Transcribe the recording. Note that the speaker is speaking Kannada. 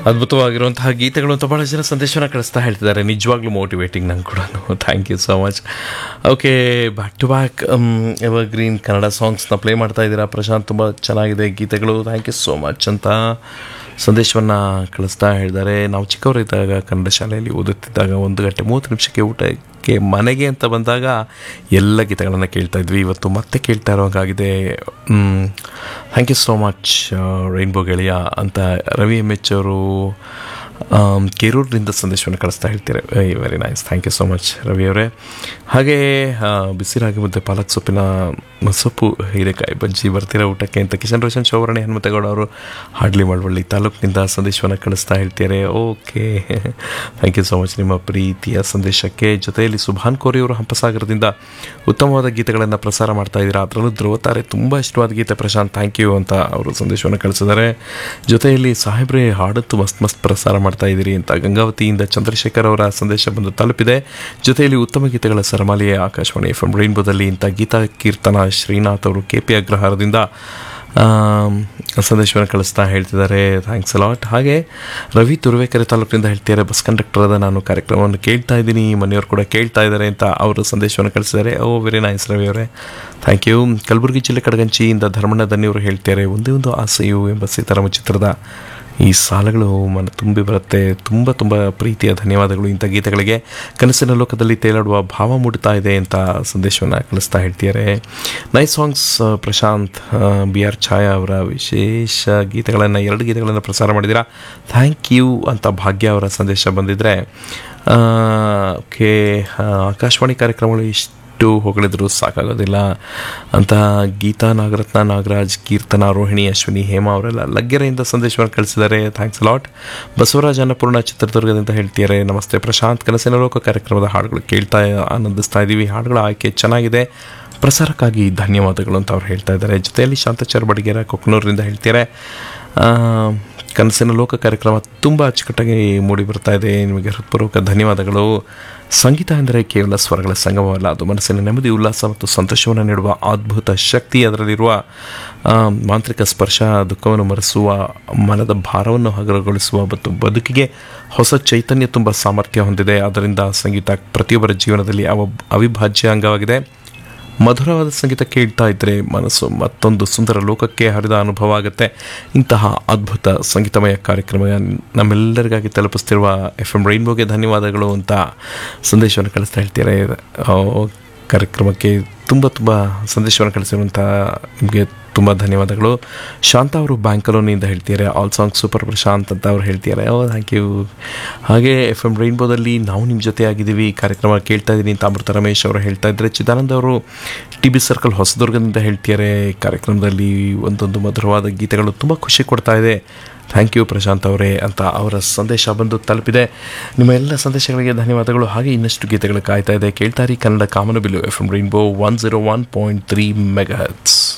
ಅದ್ಭುತವಾಗಿರುವಂತಹ ಗೀತೆಗಳು ಅಂತ ಭಾಳ ಜನ ಸಂದೇಶನ ಕಳಿಸ್ತಾ ಹೇಳ್ತಿದ್ದಾರೆ ನಿಜವಾಗ್ಲೂ ಮೋಟಿವೇಟಿಂಗ್ ನಂಗೆ ಕೂಡ thank you so much okay back to back evergreen Kannada ಸಾಂಗ್ಸ್ನ ಪ್ಲೇ ಮಾಡ್ತಾ ಇದ್ದೀರಾ ಪ್ರಶಾಂತ್ ತುಂಬ ಚೆನ್ನಾಗಿದೆ ಗೀತೆಗಳು ಥ್ಯಾಂಕ್ ಯು ಸೋ ಮಚ್ ಅಂತ ಸಂದೇಶವನ್ನು ಕಳಿಸ್ತಾ ಹೇಳಿದ್ದಾರೆ ನಾವು ಚಿಕ್ಕವರಿದ್ದಾಗ ಕನ್ನಡ ಶಾಲೆಯಲ್ಲಿ ಓದುತ್ತಿದ್ದಾಗ ಒಂದು ಗಂಟೆ ಮೂವತ್ತು ನಿಮಿಷಕ್ಕೆ ಊಟಕ್ಕೆ ಮನೆಗೆ ಅಂತ ಬಂದಾಗ ಎಲ್ಲ ಗೀತೆಗಳನ್ನು ಕೇಳ್ತಾ ಇದ್ವಿ ಇವತ್ತು ಮತ್ತೆ ಕೇಳ್ತಾ ಇರೋಂಗಾಗಿದೆ thank you so much rainbow ಗೆಳೆಯ ಅಂತ ರವಿ ಎಮ್ ಎಚ್ ಅವರು ಆಮ್, ಕೇರೂರಿನಿಂದ ಸಂದೇಶವನ್ನು ಕಳಿಸ್ತಾ ಹೇಳ್ತಾರೆ very nice thank you so much Ravi ಅವರೇ ಹಾಗೆ ಆ, ಬಿಸಿ ರಾಗಿ ಮುದ್ದೆ ಪಾಲಕ್ ಸೊಪ್ಪಿನ ಸೊಪ್ಪು ಹೀರೆಕಾಯಿ ಬಜ್ಜಿ ಬರ್ತೀರಾ ಊಟಕ್ಕೆ ಅಂತ ಕಿಶನ್ ರೋಷನ್ ಚೌವರಣೆ ಹನುಮತಗೌಡ ಅವರು ಹಾಡ್ಲಿ ಮಳವಳ್ಳಿ ತಾಲೂಕಿನಿಂದ ಸಂದೇಶವನ್ನು ಕಳಿಸ್ತಾ ಹೇಳ್ತಾರೆ okay thank you so much ನಿಮ್ಮ ಪ್ರೀತಿಯ ಸಂದೇಶಕ್ಕೆ ಜೊತೆಯಲ್ಲಿ ಸುಭಾನ್ ಕೋರಿ ಅವರು ಹಂಪಸಾಗರದಿಂದ ಉತ್ತಮವಾದ ಗೀತೆಗಳನ್ನು ಪ್ರಸಾರ ಮಾಡ್ತಾ ಇದ್ದೀರಾ ಅದರಲ್ಲೂ ಧ್ರುವತಾರೆ ತುಂಬ ಇಷ್ಟವಾದ ಗೀತೆ ಪ್ರಶಾಂತ್ ಥ್ಯಾಂಕ್ ಯು ಅಂತ ಅವರು ಸಂದೇಶವನ್ನು ಕಳಿಸಿದ್ದಾರೆ ಜೊತೆಯಲ್ಲಿ ಸಾಹೇಬ್ರೆ ಹಾಡತ್ತು ಮಸ್ತ್ ಮಸ್ತ್ ಪ್ರಸಾರ ಮಾಡ್ತಾ ಇದ್ದೀರಿ ಅಂತ ಗಂಗಾವತಿಯಿಂದ ಚಂದ್ರಶೇಖರ್ ಅವರ ಸಂದೇಶ ಬಂದು ತಲುಪಿದೆ ಜೊತೆಯಲ್ಲಿ ಉತ್ತಮ ಗೀತೆಗಳ ಸರಮಾಲಿಯೇ ಆಕಾಶವಾಣಿ ಎಫ್ ಎಂ ರೈನ್ಬೋದಲ್ಲಿ ಇಂಥ ಗೀತಾ ಕೀರ್ತನ ಶ್ರೀನಾಥ್ ಅವರು ಕೆ ಪಿ ಅಗ್ರಹಾರದಿಂದ ಆಮ್, ಸಂದೇಶವನ್ನು ಕಳಿಸ್ತಾ ಹೇಳ್ತಿದ್ದಾರೆ ಥ್ಯಾಂಕ್ಸ್ ಅಲಾಟ್ ಹಾಗೆ ರವಿ ತುರುವೇಕೆರೆ ತಾಲೂಕಿನಿಂದ ಹೇಳ್ತಿದ್ದಾರೆ ಬಸ್ ಕಂಡಕ್ಟರ್ ಆದ ನಾನು ಕಾರ್ಯಕ್ರಮವನ್ನು ಕೇಳ್ತಾ ಇದ್ದೀನಿ ಮನೆಯವರು ಕೂಡ ಕೇಳ್ತಾ ಇದ್ದಾರೆ ಅಂತ ಅವರು ಸಂದೇಶವನ್ನು ಕಳಿಸಿದ್ದಾರೆ ಓ ವೆರಿ ನೈಸ್ ರವಿ ಅವರೇ ಥ್ಯಾಂಕ್ ಯು ಕಲಬುರಗಿ ಜಿಲ್ಲೆ ಕಡಗಂಚಿಯಿಂದ ಧರ್ಮಣ್ಣ ದನ್ನಿಯವರು ಹೇಳ್ತಾರೆ ಒಂದೇ ಒಂದು ಆಸೆಯು ಎಂಬ ಸೀತಾರಾಮ ಚಿತ್ರದ ಈ ಸಾಲಗಳು ಮನ ತುಂಬಿ ಬರುತ್ತೆ ತುಂಬ ತುಂಬ ಪ್ರೀತಿಯ ಧನ್ಯವಾದಗಳು ಇಂಥ ಗೀತೆಗಳಿಗೆ ಕನಸಿನ ಲೋಕದಲ್ಲಿ ತೇಲಾಡುವ ಭಾವ ಮೂಡುತ್ತಾ ಇದೆ ಅಂತ ಸಂದೇಶವನ್ನು ಕಳಿಸ್ತಾ ಹೇಳ್ತಿದ್ದಾರೆ nice songs Prashanth B R Chhaya ಅವರ ವಿಶೇಷ ಗೀತೆಗಳನ್ನು ಎರಡು ಗೀತೆಗಳನ್ನು ಪ್ರಸಾರ ಮಾಡಿದ್ದೀರಾ ಥ್ಯಾಂಕ್ ಯು ಅಂತ ಭಾಗ್ಯ ಅವರ ಸಂದೇಶ ಬಂದಿದ್ದರೆ ಓಕೆ ಆಕಾಶವಾಣಿ ಕಾರ್ಯಕ್ರಮಗಳು ಇಷ್ಟು ಹೊಗಳಿದ್ರು ಸಾಕಾಗೋದಿಲ್ಲ ಅಂತ ಗೀತಾ ನಾಗರತ್ನ ನಾಗರಾಜ್ ಕೀರ್ತನ ರೋಹಿಣಿ ಅಶ್ವಿನಿ ಹೇಮಾ ಅವರೆಲ್ಲ ಲಗ್ಗೆರೆಯಿಂದ ಸಂದೇಶವನ್ನು ಕಳಿಸಿದ್ದಾರೆ ಥ್ಯಾಂಕ್ಸ್ ಲಾಟ್ ಬಸವರಾಜ್ ಅನ್ನಪೂರ್ಣ ಚಿತ್ರದುರ್ಗದಿಂದ ಹೇಳ್ತಿದ್ದಾರೆ ನಮಸ್ತೆ ಪ್ರಶಾಂತ್ ಕನಸಿನ ಲೋಕ ಕಾರ್ಯಕ್ರಮದ ಹಾಡುಗಳು ಕೇಳ್ತಾ ಆನಂದಿಸ್ತಾ ಇದ್ದೀವಿ ಹಾಡುಗಳ ಆಯ್ಕೆ ಚೆನ್ನಾಗಿದೆ ಪ್ರಸಾರಕ್ಕಾಗಿ ಧನ್ಯವಾದಗಳು ಅಂತ ಅವ್ರು ಹೇಳ್ತಾ ಇದ್ದಾರೆ ಜೊತೆಯಲ್ಲಿ ಶಾಂತಚಾರ್ ಬಡಿಗೇರ ಕೊಕ್ಕನೂರಿನಿಂದ ಹೇಳ್ತಾರೆ ಆ, ಕನಸಿನ ಲೋಕ ಕಾರ್ಯಕ್ರಮ ತುಂಬ ಅಚ್ಚುಕಟ್ಟಾಗಿ ಮೂಡಿ ಬರ್ತಾ ಇದೆ ನಿಮಗೆ ಹೃತ್ಪೂರ್ವಕ ಧನ್ಯವಾದಗಳು ಸಂಗೀತ ಎಂದರೆ ಕೇವಲ ಸ್ವರಗಳ ಸಂಗಮವಲ್ಲ ಅದು ಮನಸ್ಸಿನ ನೆಮ್ಮದಿ ಉಲ್ಲಾಸ ಮತ್ತು ಸಂತೋಷವನ್ನು ನೀಡುವ ಅದ್ಭುತ ಶಕ್ತಿ ಅದರಲ್ಲಿರುವ ಆ, ಮಾಂತ್ರಿಕ ಸ್ಪರ್ಶ ದುಃಖವನ್ನು ಮರೆಸುವ ಮನದ ಭಾರವನ್ನು ಹಗುರಗೊಳಿಸುವ ಮತ್ತು ಬದುಕಿಗೆ ಹೊಸ ಚೈತನ್ಯ ತುಂಬ ಸಾಮರ್ಥ್ಯ ಹೊಂದಿದೆ ಆದ್ದರಿಂದ ಸಂಗೀತ ಪ್ರತಿಯೊಬ್ಬರ ಜೀವನದಲ್ಲಿ ಅವ ಅವಿಭಾಜ್ಯ ಅಂಗವಾಗಿದೆ ಮಧುರವಾದ ಸಂಗೀತ ಕೇಳ್ತಾ ಇದ್ದರೆ ಮನಸ್ಸು ಮತ್ತೊಂದು ಸುಂದರ ಲೋಕಕ್ಕೆ ಹರಿದ ಅನುಭವ ಆಗುತ್ತೆ ಇಂತಹ ಅದ್ಭುತ ಸಂಗೀತಮಯ ಕಾರ್ಯಕ್ರಮ ನಮ್ಮೆಲ್ಲರಿಗಾಗಿ ತಲುಪಿಸ್ತಿರುವ ಎಫ್ ಎಂ ರೈನ್ಬೋಗೆ ಧನ್ಯವಾದಗಳು ಅಂತ ಸಂದೇಶವನ್ನು ಕಳಿಸ್ತಾ ಹೇಳ್ತಾರೆ ಆ, ಕಾರ್ಯಕ್ರಮಕ್ಕೆ ತುಂಬ ತುಂಬ ಸಂದೇಶವನ್ನು ಕಳಿಸಿರುವಂಥ ನಿಮಗೆ ತುಂಬ ಧನ್ಯವಾದಗಳು ಶಾಂತ ಅವರು ಬ್ಯಾಂಕ್ ಕಾಲೋನಿಯಿಂದ ಹೇಳ್ತಿದ್ದಾರೆ ಆಲ್ ಸಾಂಗ್ ಸೂಪರ್ ಪ್ರಶಾಂತ್ ಅಂತ ಅವ್ರು ಹೇಳ್ತಿದ್ದಾರೆ ಓ ಥ್ಯಾಂಕ್ ಯು ಹಾಗೆ ಎಫ್ ಎಮ್ ರೈನ್ಬೋದಲ್ಲಿ ನಾವು ನಿಮ್ಮ ಜೊತೆ ಆಗಿದ್ದೀವಿ ಈ ಕಾರ್ಯಕ್ರಮ ಕೇಳ್ತಾ ಇದ್ದೀನಿ ಅಂತ ಅಮೃತ ರಮೇಶ್ ಅವರು ಹೇಳ್ತಾ ಇದ್ದಾರೆ ಚಿದಾನಂದ ಅವರು ಟಿ ಬಿ ಸರ್ಕಲ್ ಹೊಸದುರ್ಗದಿಂದ ಹೇಳ್ತಿದ್ದಾರೆ ಈ ಕಾರ್ಯಕ್ರಮದಲ್ಲಿ ಒಂದೊಂದು ಮಧುರವಾದ ಗೀತೆಗಳು ತುಂಬ ಖುಷಿ ಕೊಡ್ತಾ ಇದೆ ಥ್ಯಾಂಕ್ ಯು ಪ್ರಶಾಂತ್ ಅವರೇ ಅಂತ ಅವರ ಸಂದೇಶ ಬಂದು ತಲುಪಿದೆ ನಿಮ್ಮ ಎಲ್ಲ ಸಂದೇಶಗಳಿಗೆ ಧನ್ಯವಾದಗಳು ಹಾಗೆ ಇನ್ನಷ್ಟು ಗೀತೆಗಳು ಕಾಯ್ತಾ ಇದೆ ಕೇಳ್ತಾರಿ ಕನ್ನಡ ಕಾಮನಬಿಲ್ಲು F M rainbow one zero one point three mega huts